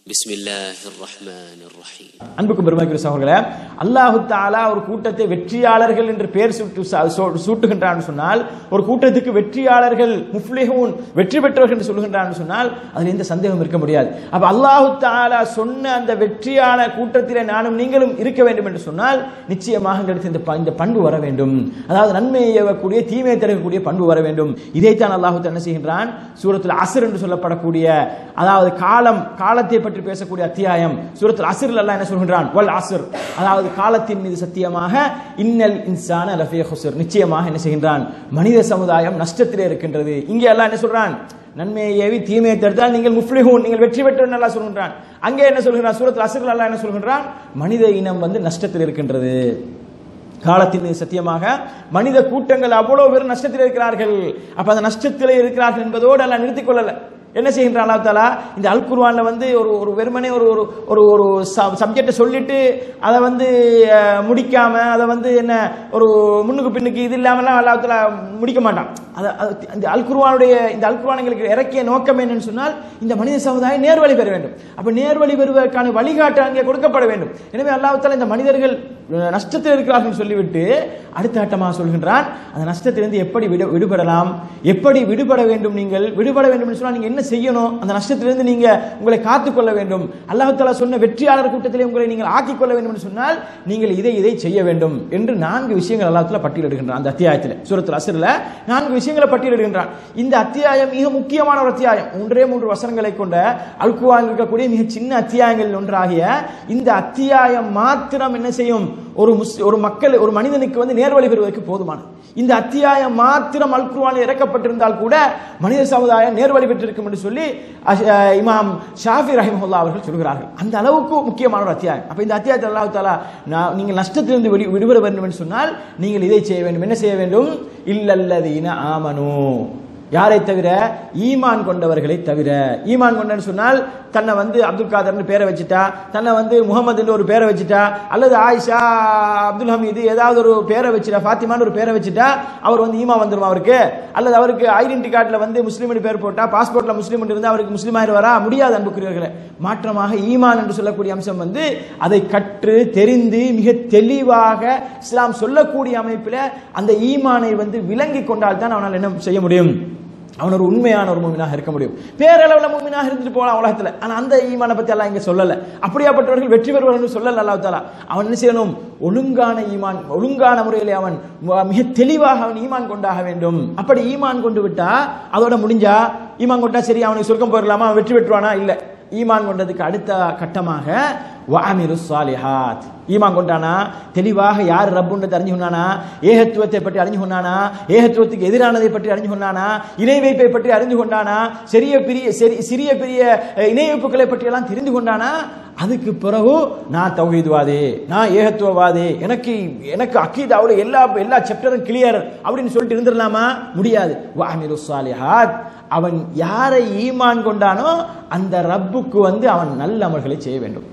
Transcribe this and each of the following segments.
بسم الله الرحمن الرحيم அன்புக்கும் பெருமைக்குரிய சகோதரர்களே அல்லாஹு தாலா ஒரு கூட்டத்தை வெற்றியாளர்கள் என்று பெயர் சூட்டு சா- சோ- சூட்டுகின்றான் சொன்னால் ஒரு கூட்டத்துக்கு வெற்றியாளர்கள் முஃப்லிஹூன் வெற்றி பெற்றவர்கள் என்று சொல்லுகின்றான் சொன்னால் அதில் எந்த சந்தேகம் இருக்க முடியாது அப்ப அல்லாஹு தாலா சொன்ன அந்த வெற்றியான கூட்டத்திலே நானும் நீங்களும் இருக்க வேண்டும் என்று சொன்னால் நிச்சயமாக எங்களுக்கு இந்த ப- இந்த பண்பு வர வேண்டும் அதாவது நன்மையை ஏவக்கூடிய தீமையை தடுக்கக்கூடிய பண்பு வர வேண்டும் இதைத்தான் அல்லாஹு தஆலா என்ன செய்கின்றான் சூரத்தில் அஸ்ர் என்று சொல்லப்படக்கூடிய அதாவது காலம் காலத்தை பற்றி பேசக்கூடிய அத்தியாயம் சூரத்தில் அஸ்ரில் அல்லாஹ் என்ன சொல்கின்றான் வல் அஸ்ர் அதாவது காலத்தின் மீது சத்தியமாக இன்னல் இன்சான லஃபிய ஹுஸ்ர் நிச்சயமாக என்ன செய்கின்றான் மனித சமுதாயம் நஷ்டத்திலே இருக்கின்றது இங்கே அல்லாஹ் என்ன சொல்றான் நன்மையை ஏவி தீமையை தடுத்தால் நீங்கள் முஃப்லிஹூன் நீங்கள் வெற்றி பெற்றவன் அல்லாஹ் சொல்கின்றான் அங்கே என்ன சொல்கிறான் சூரத்தில் அஸ்ரில் அல்லாஹ் என்ன சொல்கின்றான் மனித இனம் வந்து நஷ்டத்தில் இருக்கின்றது காலத்தின் மீது சத்தியமாக மனித கூட்டங்கள் அவ்வளவு பேர் நஷ்டத்தில் இருக்கிறார்கள் அப்ப அந்த நஷ்டத்தில் இருக்கிறார்கள் என்பதோடு எல்லாம் நிறுத்திக் கொள்ளல என்ன செய்கின்றான் அல்லாஹ் தாலா இந்த அல் குர்ஆன்ல வந்து ஒரு ஒரு வெறுமனே ஒரு ஒரு ஒரு ஒரு சப்ஜெக்டை சொல்லிட்டு அதை வந்து அஹ், முடிக்காம அதை வந்து என்ன ஒரு முன்னுக்கு பின்னுக்கு இது இல்லாமலாம் அல்லாஹ் தாலா முடிக்க மாட்டான் அது அது- இந்த அல் குர்ஆனுடைய இந்த அல் குர்ஆன் எங்களுக்கு இறக்கிய நோக்கம் என்னன்னு சொன்னால் இந்த மனித சமுதாயம் நேர்வழி பெற வேண்டும் அப்ப நேர்வழி பெறுவதற்கான வழிகாட்டு அங்கே கொடுக்கப்பட வேண்டும் எனவே அல்லாஹ் தாலா இந்த மனிதர்கள் அஹ், நஷ்டத்தில் இருக்கிறார்கள் சொல்லிவிட்டு அடுத்த கட்டமாக சொல்கின்றான் அந்த நஷ்டத்திலிருந்து எப்படி விடு விடுபடலாம் எப்படி விடுபட வேண்டும் நீங்கள் விடுபட வேண்டும் என்று சொன்னால் நீங்க என்ன செய்யணும் அந்த நஷ்டத்திலிருந்து நீங்க உங்களை காத்துக்கொள்ள வேண்டும் அல்லாஹ் தாலா சொன்ன வெற்றியாளர் கூட்டத்திலே உங்களை நீங்கள் ஆக்கிக் கொள்ள வேண்டும் என்று சொன்னால் நீங்கள் இதை இதை செய்ய வேண்டும் என்று நான்கு விஷயங்கள் அல்லாஹ் தாலா பட்டியலிடுகின்றான் அந்த அத்தியாயத்தில் சூரத்துல் அஸ்ர்ல நான்கு விஷயங்களை பட்டியலிடுகின்றான் இந்த அத்தியாயம் மிக முக்கியமான ஒரு அத்தியாயம் மூன்றே மூன்று வசனங்களை கொண்ட அல்குவான் இருக்கக்கூடிய மிக சின்ன அத்தியாயங்கள் ஒன்றாகிய இந்த அத்தியாயம் மாத்திரம் என்ன செய்யும் ஒரு முஸ் ஒரு மக்கள் ஒரு மனிதனுக்கு வந்து நேர்வழி பெறுவதற்கு போதுமானது இந்த அத்தியாயம் மாத்திரம் அல் குர்ஆனில் இறக்கப்பட்டிருந்தால் கூட மனித சமுதாயம் நேர்வழி பெற்றிருக்கும் என்று சொல்லி அஷ்- அஹ் இமாம் ஷாஃபி ரஹிமஹுல்லா அவர்கள் சொல்கிறார்கள் அந்த அளவுக்கு முக்கியமான ஒரு அத்தியாயம் அப்ப இந்த அத்தியாயத்தில் அல்லாஹ் தாலா நான் நீங்கள் நஷ்டத்திலிருந்து விடு விடுபட வேண்டும் என்று சொன்னால் நீங்கள் இதை செய்ய வேண்டும் என்ன செய்ய வேண்டும் இல்லல்லதீன ஆமனு யாரை தவிர ஈமான் கொண்டவர்களை தவிர ஈமான் கொண்டன்னு சொன்னால் தன்னை வந்து அப்துல் காதர்னு பேரை வச்சுட்டா தன்னை வந்து முகமதுன்னு ஒரு பேரை வச்சுட்டா அல்லது ஆயிஷா அப்துல் ஹமீது ஏதாவது ஒரு பேரை வச்சுட்டா ஃபாத்திமான்னு ஒரு பேரை வச்சுட்டா அவர் வந்து ஈமா வந்துருமா அவருக்கு அல்லது அவருக்கு ஐடென்டி கார்டில் வந்து முஸ்லீம்னு பேர் போட்டா பாஸ்போர்ட்ல முஸ்லீம் இருந்தால் அவருக்கு முஸ்லீம் ஆயிடுவாரா முடியாது அன்புக்குரியவர்களே மாற்றமாக ஈமான் என்று சொல்லக்கூடிய அம்சம் வந்து அதை கற்று தெரிந்து மிக தெளிவாக இஸ்லாம் சொல்லக்கூடிய அமைப்பில் அந்த ஈமானை வந்து விளங்கி கொண்டால் தான் அவனால் என்ன செய்ய முடியும் அவன் ஒரு உண்மையான ஒரு மூமினாக இருக்க முடியும் பேரளவில் மூமினாக இருந்துட்டு போகலாம் உலகத்தில் ஆனால் அந்த ஈமானை பற்றி எல்லாம் இங்கே சொல்லலை அப்படியாப்பட்டவர்கள் வெற்றி பெறுவார்கள் சொல்லல அல்லாஹ் தாலா அவன் என்ன செய்யணும் ஒழுங்கான ஈமான் ஒழுங்கான முறையில் அவன் ம- மிக தெளிவாக அவன் ஈமான் கொண்டாக வேண்டும் அப்படி ஈமான் கொண்டு விட்டா அதோட முடிஞ்சா ஈமான் கொண்டா சரி அவனுக்கு சொர்க்கம் போயிடலாமா அவன் வெற்றி பெற்றுவானா இல்லை ஈமான் கொண்டதுக்கு அடுத்த கட்டமாக வாமிரு சாலிஹாத் ஈமான் கொண்டானா தெளிவாக யார் ரப்புன்றதை அறிஞ்சு கொண்டானா ஏகத்துவத்தை பற்றி அறிஞ்சு கொண்டானா ஏகத்துவத்துக்கு எதிரானதை பற்றி அறிஞ்சு கொண்டானா இணை வைப்பை பற்றி அறிந்து கொண்டானா சிறிய பெரிய சரி சிறிய பெரிய அஹ், இணை வைப்புகளை பற்றி எல்லாம் தெரிந்து கொண்டானா அதுக்கு பிறகு நான் தௌஹீத்வாதி நான் ஏகத்துவவாதி எனக்கு எனக்கு அக்கீதாவுல எல்லா எல்லா சாப்டரும் கிளியர் அப்படின்னு சொல்லிட்டு இருந்துடலாமா முடியாது வாமிரு சாலிஹாத் அவன் யாரை ஈமான் கொண்டானோ அந்த ரப்புக்கு வந்து அவன் நல்ல அமல்களை செய்ய வேண்டும்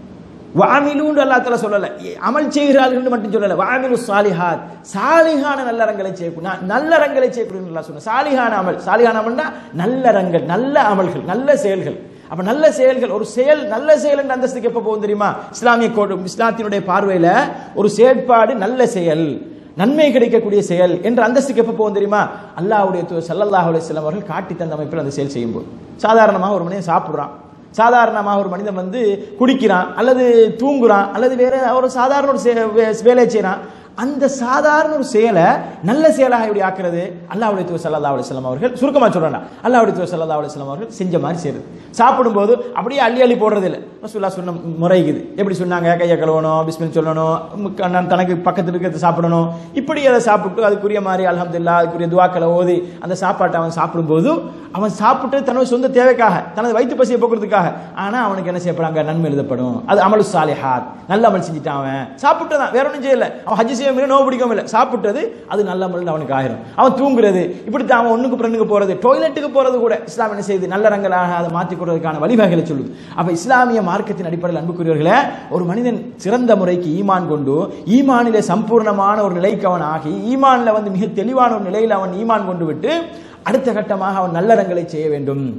வாமிலுன்னு அல்லா தஆலா சொல்லல அமல் செய்கிறார்கள் மட்டும் சொல்லல வாமிலு சாலிஹாத் சாலிஹான நல்லறங்களை செய்யக்கூடிய நான் நல்லறங்களை செய்யக்கூடிய அல்லாஹ் சொன்ன சாலிஹான அமல் சாலிஹான அமல்னா நல்லறங்கள் நல்ல அமல்கள் நல்ல செயல்கள் அப்ப நல்ல செயல்கள் ஒரு செயல் நல்ல செயல் என்ற அந்தஸ்துக்கு எப்ப போகும் தெரியுமா இஸ்லாமிய கோடு இஸ்லாத்தினுடைய பார்வையில ஒரு செயற்பாடு நல்ல செயல் நன்மை கிடைக்கக்கூடிய செயல் என்ற அந்தஸ்துக்கு எப்ப போகும் தெரியுமா அல்லாஹ்வுடைய தூதர் ஸல்லல்லாஹு அலைஹி வஸல்லம் அவர்கள் காட்டி தந்த அமைப்பில் அந்த செயல் செய்யும்போது சாதாரணமாக ஒரு மனிதன் சாப்பிடுறான் சாதாரணமாக ஒரு மனிதன் வந்து குடிக்கிறான் அல்லது தூங்குறான் அல்லது வேற ஒரு சாதாரண ஒரு செ- வே- வேலையை செய்றான் அந்த சாதாரண ஒரு செயலை நல்ல செயலாக எப்படி ஆக்குறது அல்லாஹ்வுடைய தூதர் ஸல்லல்லாஹு அலைஹி வஸல்லம் அவர்கள் சுருக்கமா சொல்றாங்க அல்லாஹ்வுடைய தூதர் ஸல்லல்லாஹு அலைஹி வஸல்லம் அவர்கள் செஞ்ச மாதிரி செய்யுது சாப்பிடும்போது அப்படியே அள்ளி அள்ளி போடுறது இல்லை ரசூலுல்லாஹ் சொன்ன முறைக்குது எப்படி சொன்னாங்க கையை கழுவணும் பிஸ்மில் சொல்லணும் முக்க- நான் தனக்கு பக்கத்தில் இருக்கிறது சாப்பிடணும் இப்படி அதை சாப்பிட்டு அதுக்குரிய மாதிரி அல்ஹம்துலில்லாஹ் அதுக்குரிய துவாக்களை ஓதி அந்த சாப்பாட்டை அவன் சாப்பிடும்போது அவன் சாப்பிட்டு தனது சொந்த தேவைக்காக தனது வயிற்று பசியை போக்குறதுக்காக ஆனா அவனுக்கு என்ன செய்யப்படாங்க நன்மை எழுதப்படும் அது அமலு சாலிஹாத் நல்ல அமல் செஞ்சுட்டான் அவன் சாப்பிட்டதான் வேற ஒன்றும் செய்யல அவன் ஹஜ் செய்ய முடியல நோவு பிடிக்கவும் இல்லை சாப்பிட்டது அது நல்ல அமல் அவனுக்கு ஆயிரும் அவன் தூங்குறது இப்படித்தான் அவன் ஒண்ணுக்கு பிறனுக்கு போறது டாய்லெட்டுக்கு போறது கூட இஸ்லாம் என்ன செய்யுது நல்ல ரங்களாக அதை மாற்றிக் கொள்வதற்கான வழிவகைகளை சொல்லுது அப்ப இஸ்லாமிய மார்க்கத்தின் அடிப்படையில் அன்புக்குரியவர்களே ஒரு மனிதன் சிறந்த முறைக்கு ஈமான் கொண்டு ஈமானிலே சம்பூர்ணமான ஒரு நிலைக்கு அவன் ஆகி ஈமான்ல வந்து மிக தெளிவான ஒரு நிலையில் அவன் ஈமான் கொண்டு விட்டு அடுத்த கட்டமாக அவன் நல்லறங்களை செய்ய வேண்டும்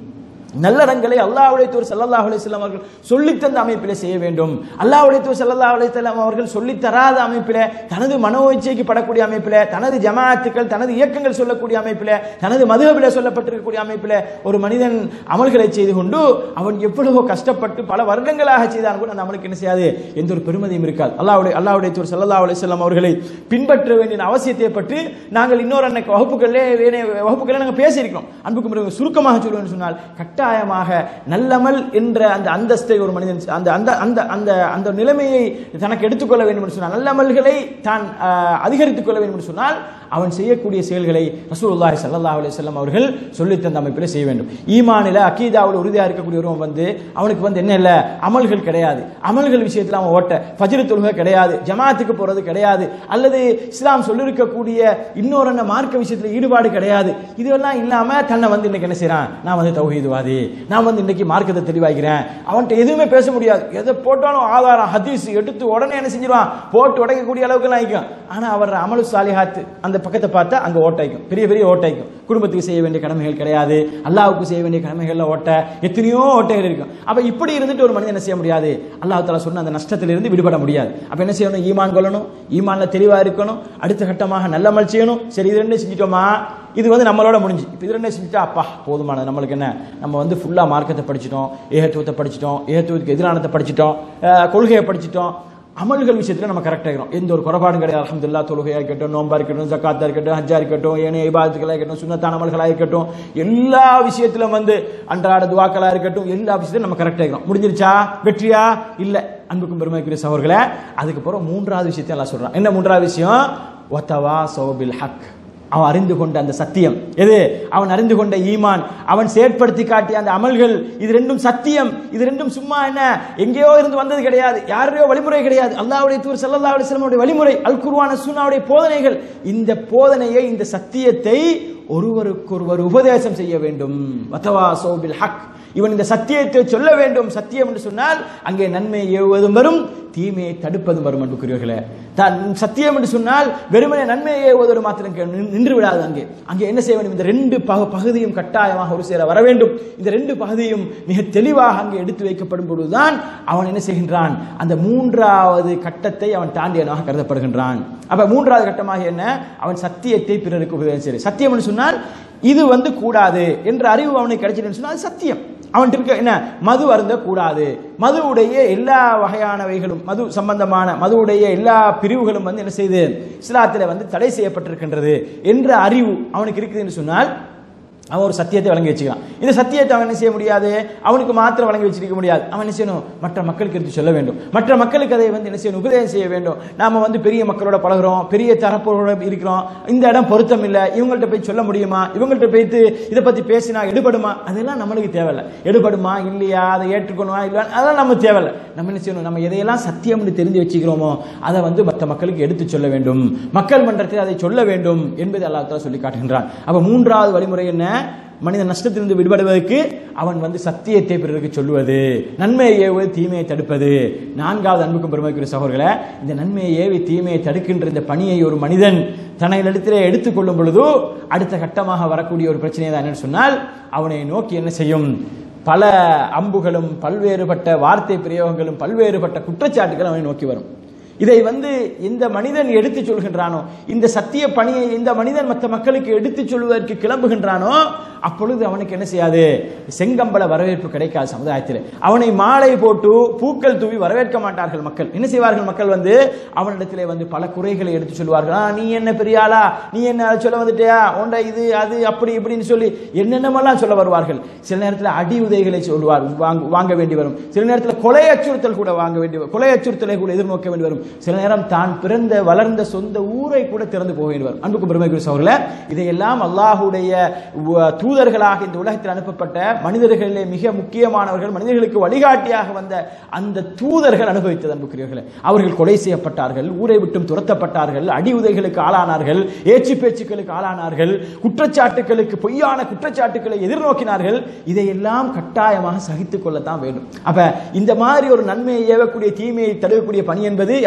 நல்லறங்களை அல்லாஹ்வுடைய தூர் ஸல்லல்லாஹு அலைஹி வஸல்லம் அவர்கள் சொல்லித் தந்த அமைப்பிலே செய்ய வேண்டும் அல்லாஹ்வுடைய தூர் ஸல்லல்லாஹு அலைஹி வஸல்லம் அவர்கள் சொல்லித் தராத அமைப்பிலே தனது மனோ இச்சைக்கு படக்கூடிய அமைப்பிலே தனது ஜமாஅத்துக்கள் தனது இயக்கங்கள் சொல்லக்கூடிய அமைப்பிலே தனது மதுஹபிலே சொல்லப்பட்டிருக்கக்கூடிய அமைப்பிலே ஒரு மனிதன் அமல்களை செய்து கொண்டு அவன் எவ்வளவோ கஷ்டப்பட்டு பல வருடங்களாக செய்தான் கூட அந்த அமலுக்கு என்ன செய்யாது எந்த ஒரு பெருமதியும் இருக்காது அல்லாஹ்வுடைய அல்லாஹ்வுடைய தூர் ஸல்லல்லாஹு அலைஹி வஸல்லம் அவர்களை பின்பற்ற வேண்டிய அவசியத்தை பற்றி நாங்கள் இன்னொரு அன்னைக்கு வகுப்புகளிலே வேணே வகுப்புகளிலே நாங்கள் பேசியிருக்கிறோம் அன்புக்கும் பிறகு சுருக்கமாக சொல்லுவேன் சொன்னால் கட்டாயமாக நல்லமல் என்ற அந்த அந்தஸ்தை ஒரு மனிதன் அந்த அந்த அந்த அந்த அந்த நிலைமையை தனக்கு எடுத்துக்கொள்ள வேண்டும் என்று சொன்னால் நல்லமல்களை தான் ஆஹ், அதிகரித்துக் கொள்ள வேண்டும் என்று சொன்னால் அவன் செய்யக்கூடிய செயல்களை ரசூலுல்லாஹி ஸல்லல்லாஹு அலைஹி வஸல்லம் அவர்கள் சொல்லித் தந்த அமைப்பில் செய்ய வேண்டும் ஈமானில அக்கீதாவில் உறுதியாக இருக்கக்கூடிய ஒருவன் வந்து அவனுக்கு வந்து என்ன இல்லை அமல்கள் கிடையாது அமல்கள் விஷயத்தில் அவன் ஓட்ட ஃபஜ்ரு தொழுகை கிடையாது ஜமாத்துக்கு போறது கிடையாது அல்லது இஸ்லாம் சொல்லியிருக்கக்கூடிய இன்னொரு என்ன மார்க்க விஷயத்தில் ஈடுபாடு கிடையாது இதெல்லாம் இல்லாம தன்னை வந்து இன்னைக்கு என்ன செய்றான் நான் வந்து தௌஹீதுவாதி நான் வந்து இன்னைக்கு மார்க்கத்தை தெளிவாகிறேன் அவன்கிட்ட எதுவுமே பேச முடியாது எதை போட்டாலும் ஆதாரம் ஹதீஸ் எடுத்து உடனே என்ன செஞ்சிருவான் போட்டு உடைக்கக்கூடிய அளவுக்கு ஆயிக்கும் ஆனா அவர் அமலு சாலிஹாத்து அந்த பக்கத்தை பார்த்தா அங்க ஓட்டாய்க்கும் பெரிய பெரிய ஓட்டாய்க்கும் குடும்பத்துக்கு செய்ய வேண்டிய கடமைகள் கிடையாது அல்லாஹ்வுக்கு செய்ய வேண்டிய கடமைகள்ல ஓட்ட எத்தனையோ ஓட்டைகள் இருக்கும் அப்ப இப்படி இருந்துட்டு ஒரு மனிதன் என்ன செய்ய முடியாது அல்லாஹ் தாலா சொன்ன அந்த நஷ்டத்திலிருந்து விடுபட முடியாது அப்ப என்ன செய்யணும் ஈமான் கொள்ளணும் ஈமான்ல தெளிவா இருக்கணும் அடுத்த கட்டமாக நல்லமல் செய்யணும் சரி இது ரெண்டும் செஞ்சிட்டோமா இது வந்து நம்மளோட முடிஞ்சு இப்போ இது ரெண்டும் செஞ்சுட்டா அப்பா போதுமானது நம்மளுக்கு என்ன நம்ம வந்து ஃபுல்லா மார்க்கத்தை படிச்சிட்டோம் ஏகத்துவத்தை படிச்சிட்டோம் ஏகத்துவத்துக்கு எதிரானத்தை படிச்சிட்டோம் அஹ், கொள்கையை படிச்சிட்டோம் அமல்கள் விஷயத்துல நம்ம கரெக்டாக இருக்கிறோம் எந்த ஒரு குறைபாடும் கிடையாது அல்ஹம்துலில்லாஹ் தொழுகையா இருக்கட்டும் நோம்பா இருக்கட்டும் ஜக்காத்தா இருக்கட்டும் ஹஜ்ஜா இருக்கட்டும் ஏனைய இபாதத்துகளா இருக்கட்டும் சுன்னத்தான அமல்களா இருக்கட்டும் எல்லா விஷயத்திலும் வந்து அன்றாட துவாக்களா இருக்கட்டும் எல்லா விஷயத்திலும் நம்ம கரெக்டாக இருக்கிறோம் முடிஞ்சிருச்சா வெற்றியா இல்ல அன்புக்கும் பெருமைக்குரிய சகோதரர்களே அதுக்கு அப்புறம் மூன்றாவது விஷயத்தை எல்லாம் சொல்றான் என்ன மூன்றாவது விஷயம் ஒத்தவா சோபில் ஹக் அவன் அறிந்து கொண்ட அந்த சத்தியம் எது அவன் அறிந்து கொண்ட ஈமான் அவன் செயற்படுத்தி காட்டிய அந்த அமல்கள் இது ரெண்டும் சத்தியம் இது ரெண்டும் சும்மா என்ன எங்கேயோ இருந்து வந்தது கிடையாது யாரையோ வழிமுறை கிடையாது அல்லாஹ்வுடைய தூர் ஸல்லல்லாஹு அலைஹி வஸல்லம் வழிமுறை அல் குர்ஆன சுன்னாவுடைய போதனைகள் இந்த போதனையை இந்த சத்தியத்தை ஒருவருக்கொருவர் உபதேசம் செய்ய வேண்டும் வத்தவா சோபில் ஹக் இவன் இந்த சத்தியத்தை சொல்ல வேண்டும் சத்தியம் என்று சொன்னால் அங்கே நன்மை ஏவுவதும் வரும் தீமையை தடுப்பதும் வரும் அன்புக்குரியவர்களே தான் சத்தியம் என்று சொன்னால் வெறுமனே நன்மையை ஏவுவதோடு மாத்திரம் கே- நின்- நின்று விடாது அங்கே அங்கே என்ன செய்ய வேண்டும் இந்த ரெண்டு பகு- பகுதியும் கட்டாயமாக ஒரு சேர வர வேண்டும் இந்த ரெண்டு பகுதியும் மிக தெளிவாக அங்கே எடுத்து வைக்கப்படும் பொழுதுதான் அவன் என்ன செய்கின்றான் அந்த மூன்றாவது கட்டத்தை அவன் தாண்டியவனாக கருதப்படுகின்றான் அப்ப மூன்றாவது கட்டமாக என்ன அவன் சத்தியத்தை பிறருக்கு உபதேசம் செய்ய சத்தியம் என்று சொன்னால் இது வந்து கூடாது என்ற அறிவு அவனுக்கு கிடைச்சிருன்னு சொன்னால் அது சத்தியம் அவன்கிட்ட இருக்க என்ன மது அருந்த கூடாது மதுவுடைய எல்லா வகையானவைகளும் மது சம்பந்தமான மதுவுடைய எல்லா பிரிவுகளும் வந்து என்ன செய்து இஸ்லாத்தில் வந்து தடை செய்யப்பட்டிருக்கின்றது என்ற அறிவு அவனுக்கு இருக்குதுன்னு சொன்னால் அவன் ஒரு சத்தியத்தை வழங்கி வச்சுக்கிறான் இந்த சத்தியத்தை அவன் என்ன செய்ய முடியாது அவனுக்கு மாத்திரம் வழங்கி வச்சிருக்க முடியாது அவன் என்ன செய்யணும் மற்ற மக்களுக்கு எடுத்து சொல்ல வேண்டும் மற்ற மக்களுக்கு அதை வந்து என்ன செய்யணும் உபதேசம் செய்ய வேண்டும் நாம வந்து பெரிய மக்களோட பழகுறோம் பெரிய தரப்போட இருக்கிறோம் இந்த இடம் பொருத்தம் இல்லை இவங்கள்ட்ட போய் சொல்ல முடியுமா இவங்கள்ட்ட போய்த்து இதை பத்தி பேசினா எடுபடுமா அதெல்லாம் நம்மளுக்கு தேவையில்லை எடுபடுமா இல்லையா அதை ஏற்றுக்கணுமா இல்லையா அதெல்லாம் நமக்கு தேவையில்லை நம்ம என்ன செய்யணும் நம்ம எதையெல்லாம் சத்தியம்னு தெரிந்து வச்சுக்கிறோமோ அதை வந்து மற்ற மக்களுக்கு எடுத்து சொல்ல வேண்டும் மக்கள் மன்றத்தில் அதை சொல்ல வேண்டும் என்பதை அல்லாஹ் தஆலா சொல்லி காட்டுகின்றான் அப்ப மூன்றாவது வழிமுறை என்ன மனித நஷ்டத்திலிருந்து விடுபடுவதற்கு அவன் வந்து சத்தியத்தை பிறருக்கு சொல்லுவது நன்மையை ஏவுவது தீமையை தடுப்பது நான்காவது அன்புக்கும் பெருமைக்குரிய சகோதரர்களே இந்த நன்மையை ஏவி தீமையை தடுக்கின்ற இந்த பணியை ஒரு மனிதன் தன்னிடத்திலே எடுத்துக்கொள்ளும் பொழுது அடுத்த கட்டமாக வரக்கூடிய ஒரு பிரச்சனை தான் என்னன்னு சொன்னால் அவனை நோக்கி என்ன செய்யும் பல அம்புகளும் பல்வேறுபட்ட வார்த்தை பிரயோகங்களும் பல்வேறுபட்ட குற்றச்சாட்டுகள் அவனை நோக்கி வரும் இதை வந்து இந்த மனிதன் எடுத்து சொல்கின்றானோ இந்த சத்திய பணியை இந்த மனிதன் மற்ற மக்களுக்கு எடுத்து சொல்வதற்கு கிளம்புகின்றானோ அப்பொழுது அவனுக்கு என்ன செய்யாது செங்கம்பல வரவேற்பு கிடைக்காது சமுதாயத்தில் அவனை மாலை போட்டு பூக்கள் தூவி வரவேற்க மாட்டார்கள் மக்கள் என்ன செய்வார்கள் மக்கள் வந்து அவனிடத்திலே வந்து பல குறைகளை எடுத்து சொல்வார்கள் "ஆ, நீ என்ன பெரிய ஆளா நீ என்ன அதை சொல்ல வந்துட்டியா உண்ட இது அது அப்படி இப்படின்னு சொல்லி என்னென்னமெல்லாம் சொல்ல வருவார்கள் சில நேரத்தில் அடி உதைகளை சொல்வார் வாங்க வாங்க வேண்டி வரும் சில நேரத்தில் கொலை அச்சுறுத்தல் கூட வாங்க வேண்டி வரும் கொலை அச்சுறுத்தலை கூட எதிர்நோக்க வேண்டி வரும் சில நேரம் தான் பிறந்த வளர்ந்த சொந்த ஊரை கூட திறந்து போக வேண்டி வரும் அன்புக்கு பெருமைக்குரிய சகோதரர்களே இதையெல்லாம் அல்லாஹுடைய உ- தூதர்களாக இந்த உலகத்தில் அனுப்பப்பட்ட மனிதர்களிலே மிக முக்கியமானவர்கள் மனிதர்களுக்கு வழிகாட்டியாக வந்த அந்த தூதர்கள் அனுபவித்தது அன்புக்குரியவர்களே அவர்கள் கொலை செய்யப்பட்டார்கள் ஊரை விட்டும் துரத்தப்பட்டார்கள் அடி உதைகளுக்கு ஆளானார்கள் ஏச்சு பேச்சுக்களுக்கு ஆளானார்கள் குற்றச்சாட்டுகளுக்கு பொய்யான குற்றச்சாட்டுகளை எதிர்நோக்கினார்கள் இதையெல்லாம் கட்டாயமாக சகித்துக் கொள்ளத்தான் வேண்டும் அப்ப இந்த மாதிரி ஒரு நன்மையை ஏவக்கூடிய தீமையை தடுக்கக்கூடிய பணி என்பது யார்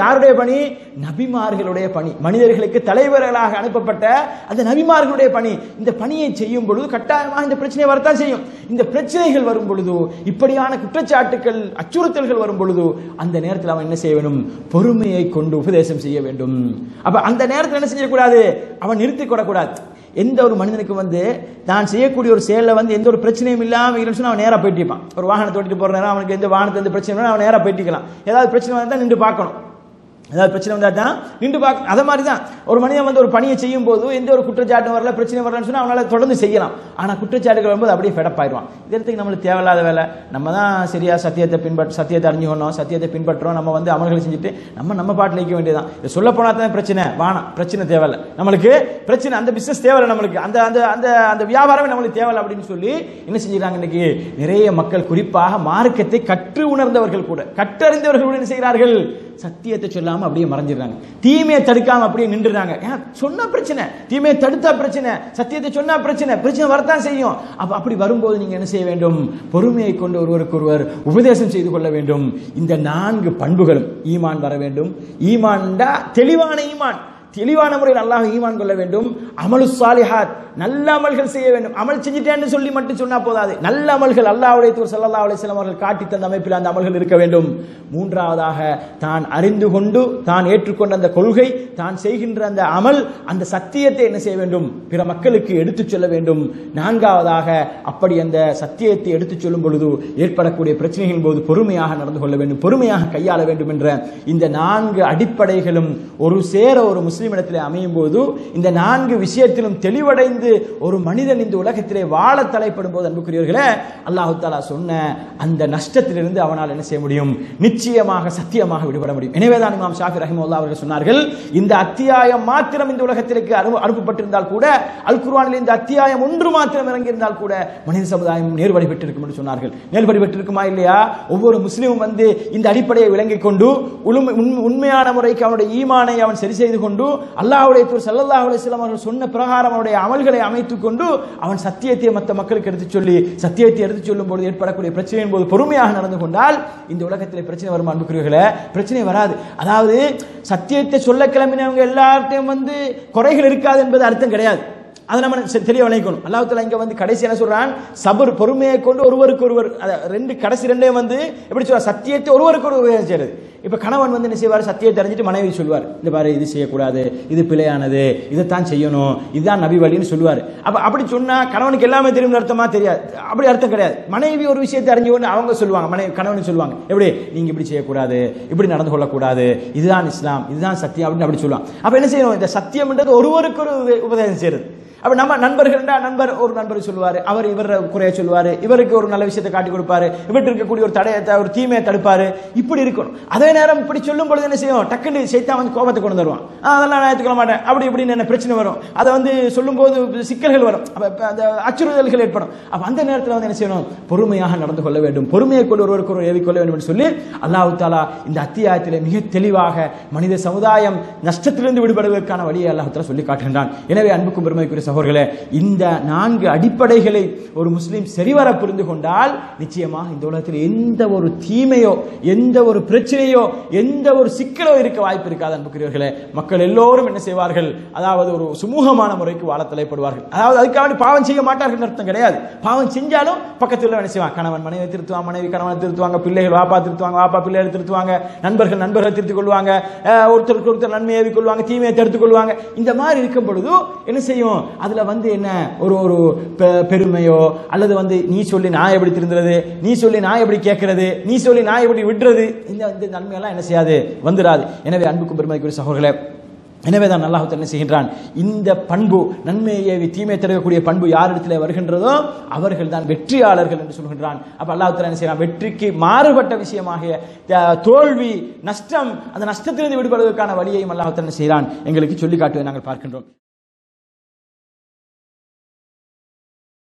யாருடைய பணி நபிமார்களுடைய பணி மனிதர்களுக்கு தலைவர்களாக அனுப்பப்பட்ட அந்த நபிமார்களுடைய பணி இந்த பணியை செய்யும் பொழுது கட்டாயமாக இந்த பிரச்சனை வரத்தான் செய்யும் இந்த பிரச்சனைகள் வரும் பொழுது இப்படியான குற்றச்சாட்டுகள் அச்சுறுத்தல்கள் வரும் பொழுது அந்த நேரத்தில் அவன் என்ன செய்ய வேண்டும் பொறுமையை கொண்டு உபதேசம் செய்ய வேண்டும் அப்ப அந்த நேரத்தில் என்ன செய்யக்கூடாது அவன் நிறுத்திக் கொள்ளக்கூடாது எந்த ஒரு மனிதனுக்கு வந்து தான் செய்யக்கூடிய ஒரு செயலில் வந்து எந்த ஒரு பிரச்சனையும் இல்லாமல் இல்லைன்னு சொன்னா அவன் நேராக போயிட்டு இருப்பான் ஒரு வாகனத்தை ஓட்டிட்டு போற நேரம் அவனுக்கு எந்த வாகனத்தை எந்த பிரச்சனை இல்லைன்னா அவன் நேராக போயிட்டுக்கலாம் ஏதாவது பிரச்சனை வந்தால் நின்று பார்க்கணும் ஏதாவது பிரச்சனை வந்தா தான் நின்று பார்க்க அதை மாதிரி தான் ஒரு மனிதன் வந்து ஒரு பணியை செய்யும் போது எந்த ஒரு குற்றச்சாட்டும் வரல பிரச்சனை வரலன்னு சொன்னா அவனால தொடர்ந்து செய்யலாம் ஆனா குற்றச்சாட்டுகள் வரும்போது அப்படியே ஃபெடப்பாயிருவான் இதற்கு நம்மளுக்கு தேவையில்லாத வேலை நம்ம தான் சரியா சத்தியத்தை பின்பற்ற சத்தியத்தை அறிஞ்சுக்கணும் சத்தியத்தை பின்பற்றுறோம் நம்ம வந்து அமல்களை செஞ்சுட்டு நம்ம நம்ம பாட்டில் நிற்க வேண்டியதான் இது சொல்ல போனா தான் பிரச்சனை வானம் பிரச்சனை தேவையில்ல நம்மளுக்கு பிரச்சனை அந்த பிசினஸ் தேவையில்ல நம்மளுக்கு அந்த அந்த அந்த அந்த வியாபாரமே நம்மளுக்கு தேவையில்ல அப்படின்னு சொல்லி என்ன செஞ்சுக்கிறாங்க இன்னைக்கு நிறைய மக்கள் குறிப்பாக மார்க்கத்தை கற்று உணர்ந்தவர்கள் கூட கற்றறிந்தவர்கள் கூட என்ன செய்கிறார்கள் சத்தியத்தை சொல்லாம அப்படியே மறைஞ்சிடுறாங்க தீமையை தடுக்காம அப்படியே நின்றுறாங்க ஏன் சொன்னா பிரச்சனை தீமையை தடுத்தா பிரச்சனை சத்தியத்தை சொன்னா பிரச்சனை பிரச்சனை வரத்தான் செய்யும் அப்ப அப்படி வரும்போது நீங்க என்ன செய்ய வேண்டும் பொறுமையை கொண்டு ஒருவருக்கு ஒருவர் உபதேசம் செய்து கொள்ள வேண்டும் இந்த நான்கு பண்புகளும் ஈமான் வர வேண்டும் ஈமான்டா தெளிவான ஈமான் தெளிவான முறையில் அல்லாஹ் ஈமான் கொள்ள வேண்டும் அமலு சாலிஹாத் நல்ல அமல்கள் செய்ய வேண்டும் அமல் செஞ்சிட்டேன்னு சொல்லி மட்டும் சொன்னா போதாது நல்ல அமல்கள் அல்லாஹ்வுடைய தூர் ஸல்லல்லாஹு அலைஹி வஸல்லம் அவர்கள் காட்டி தந்த அமைப்பில் அந்த அமல்கள் இருக்க வேண்டும் மூன்றாவதாக தான் அறிந்து கொண்டு தான் ஏற்றுக்கொண்ட அந்த கொள்கை தான் செய்கின்ற அந்த அமல் அந்த சத்தியத்தை என்ன செய்ய வேண்டும் பிற மக்களுக்கு எடுத்துச் சொல்ல வேண்டும் நான்காவதாக அப்படி அந்த சத்தியத்தை எடுத்துச் சொல்லும் பொழுது ஏற்படக்கூடிய பிரச்சனைகளின் போது பொறுமையாக நடந்து கொள்ள வேண்டும் பொறுமையாக கையாள வேண்டும் என்ற இந்த நான்கு அடிப்படைகளும் ஒரு சேர ஒரு முஸ்லிம் இடத்திலே அமையும் போது இந்த நான்கு விஷயத்திலும் தெளிவடைந்து ஒரு மனிதன் இந்த உலகத்திலே வாழ தலைப்படும் போது அன்புக்குரியவர்களே அல்லாஹு தாலா சொன்ன அந்த நஷ்டத்திலிருந்து அவனால் என்ன செய்ய முடியும் நிச்சயமாக சத்தியமாக விடுபட முடியும் எனவேதான் இமாம் ஷாஃபி ரஹிமுல்லா அவர்கள் சொன்னார்கள் இந்த அத்தியாயம் மாத்திரம் இந்த உலகத்திற்கு அனு அனுப்பப்பட்டிருந்தால் கூட அல் குர்ஆனில் இந்த அத்தியாயம் ஒன்று மாத்திரம் இறங்கியிருந்தால் கூட மனித சமுதாயம் நேர்வழி பெற்றிருக்கும் என்று சொன்னார்கள் நேர்வழி பெற்றிருக்குமா இல்லையா ஒவ்வொரு முஸ்லீமும் வந்து இந்த அடிப்படையை விளங்கிக் கொண்டு உளுமை- உண்மை- உண்மையான முறைக்கு அவனுடைய ஈமானை அவன் சரி செய்து கொண்டு அல்லாஹ்வுடைய தூர் ஸல்லல்லாஹு அலைஹி வஸல்லம் அவர்கள் சொன்ன பிரகாரம் அவனுடைய அமல்களை அமைத்துக் கொண்டு அவன் சத்தியத்தை மற்ற மக்களுக்கு எடுத்துச் சொல்லி சத்தியத்தை எடுத்துச் சொல்லும் போது ஏற்படக்கூடிய பிரச்சனையின் போது பொறுமையாக நடந்து கொண்டால் இந்த உலகத்தில் பிரச்சனை வரும் அன்புக்குரியவர்களே பிரச்சனை வராது அதாவது சத்தியத்தை சொல்ல கிளம்பினவங்க எல்லார்ட்டையும் வந்து குறைகள் இருக்காது என்பது அர்த்தம் கிடையாது அதை நம்ம செ- தெளிவா விளங்கிக்கணும் அல்லாஹ் தஆலா இங்க வந்து கடைசி என்ன சொல்றான் சபர் பொறுமையை கொண்டு ஒருவருக்கு ஒருவர் அத ரெண்டு கடைசி ரெண்டையும் வந்து எப்படி சொல்ற சத்தியத்தை ஒருவருக்கு ஒருவர் உபதேசம் செய்யறது இப்ப கணவன் வந்து என்ன செய்வார் சத்தியத்தை அறிஞ்சிட்டு மனைவி சொல்லுவார் இந்த பாரு இது செய்யக்கூடாது இது பிழையானது இதைத்தான் செய்யணும் இதுதான் நபி வழின்னு சொல்லுவார் அப்ப அப்படி சொன்னா கணவனுக்கு எல்லாமே தெரியும் அர்த்தமா தெரியாது அப்படி அர்த்தம் கிடையாது மனைவி ஒரு விஷயத்தை அறிஞ்சு கொண்டு அவங்க சொல்லுவாங்க மனைவி கணவன் சொல்லுவாங்க எப்படி நீங்க இப்படி செய்யக்கூடாது இப்படி நடந்து கொள்ளக்கூடாது இதுதான் இஸ்லாம் இதுதான் சத்தியம் அப்படின்னு அப்படி சொல்லுவாங்க அப்ப என்ன செய்யணும் இந்த சத்தியம்ன்றது ஒருவருக்கு ஒரு உப- உபதேசம் செய்யறது அப்ப நம்ம நண்பர்கள்டா நண்பர் ஒரு நண்பர் சொல்லுவாரு அவர் இவர் குறைய சொல்லுவாரு இவருக்கு ஒரு நல்ல விஷயத்தை காட்டி கொடுப்பாரு இவர்கிட்ட இருக்கக்கூடிய ஒரு தடையத்தை ஒரு தீமையை தடுப்பாரு இப்படி இருக்கணும் அதே நேரம் இப்படி சொல்லும் பொழுது என்ன செய்யும் டக்குன்னு சைத்தான் வந்து கோபத்தை கொண்டு வருவான் ஆ, அதெல்லாம் நான் ஏற்றுக்கொள்ள மாட்டேன் அப்படி இப்படின்னு என்ன பிரச்சனை வரும் அதை வந்து சொல்லும்போது சிக்கல்கள் வரும் அப்ப அப்ப அந்த அச்சுறுத்தல்கள் ஏற்படும் அப்ப அந்த நேரத்தில் வந்து என்ன செய்யணும் பொறுமையாக நடந்து கொள்ள வேண்டும் பொறுமையை கொண்டு ஒருவருக்கு ஒரு ஏவிக்கொள்ள வேண்டும் என்று சொல்லி அல்லாஹ் தாலா இந்த அத்தியாயத்திலே மிக தெளிவாக மனித சமுதாயம் நஷ்டத்திலிருந்து விடுபடுவதற்கான வழியை அல்லாஹ் தாலா சொல்லி காட்டுகின்றான் எனவே அன்புக்கும் பெருமைக்குரிய சகோதரர்களே இந்த நான்கு அடிப்படைகளை ஒரு முஸ்லீம் சரிவர புரிந்து கொண்டால் நிச்சயமாக இந்த உலகத்தில் எந்த ஒரு தீமையோ எந்த ஒரு பிரச்சனையோ எந்த ஒரு சிக்கலோ இருக்க வாய்ப்பு இருக்காது அன்புக்குரியவர்களே மக்கள் எல்லோரும் என்ன செய்வார்கள் அதாவது ஒரு சுமூகமான முறைக்கு வாழ தலைப்படுவார்கள் அதாவது அதுக்காக வேண்டி பாவம் செய்ய மாட்டார்கள் அர்த்தம் கிடையாது பாவம் செஞ்சாலும் பக்கத்தில் என்ன செய்வாங்க கணவன் மனைவி திருத்துவாங்க மனைவி கணவனை திருத்துவாங்க பிள்ளைகள் வாப்பா திருத்துவாங்க வாப்பா பிள்ளைகள் திருத்துவாங்க நண்பர்கள் நண்பர்கள் திருத்திக் கொள்வாங்க அஹ், ஒருத்தருக்கு ஒருத்தர் நன்மையை ஏவிக் கொள்வாங்க தீமையை தடுத்துக் கொள்வாங்க இந்த மாதிரி இருக்கும் பொழுது என்ன செய்யும் அதுல வந்து என்ன ஒரு ஒரு பெ- பெருமையோ அல்லது வந்து நீ சொல்லி நான் எப்படி திருந்துறது நீ சொல்லி நான் எப்படி கேட்கறது நீ சொல்லி நான் எப்படி விடுறது இந்த இந்த நன்மையெல்லாம் என்ன செய்யாது வந்துராது எனவே அன்புக்கும் பெருமைக்குரிய சகோதரர்களே எனவே தான் அல்லாஹ் என்ன செய்கின்றான் இந்த பண்பு நன்மையை ஏவி தீமை தடுக்கக்கூடிய பண்பு யாரிடத்தில் வருகின்றதோ அவர்கள் தான் வெற்றியாளர்கள் என்று சொல்கின்றான் அப்ப அல்லாஹ் என்ன செய்யறான் வெற்றிக்கு மாறுபட்ட விஷயமாகிய த- தோல்வி நஷ்டம் அந்த நஷ்டத்திலிருந்து விடுபடுவதற்கான வழியையும் அல்லாஹ் என்ன செய்கிறான் எங்களுக்கு சொல்லி காட்டுவதை நாங்கள் பார்க்கின்றோம்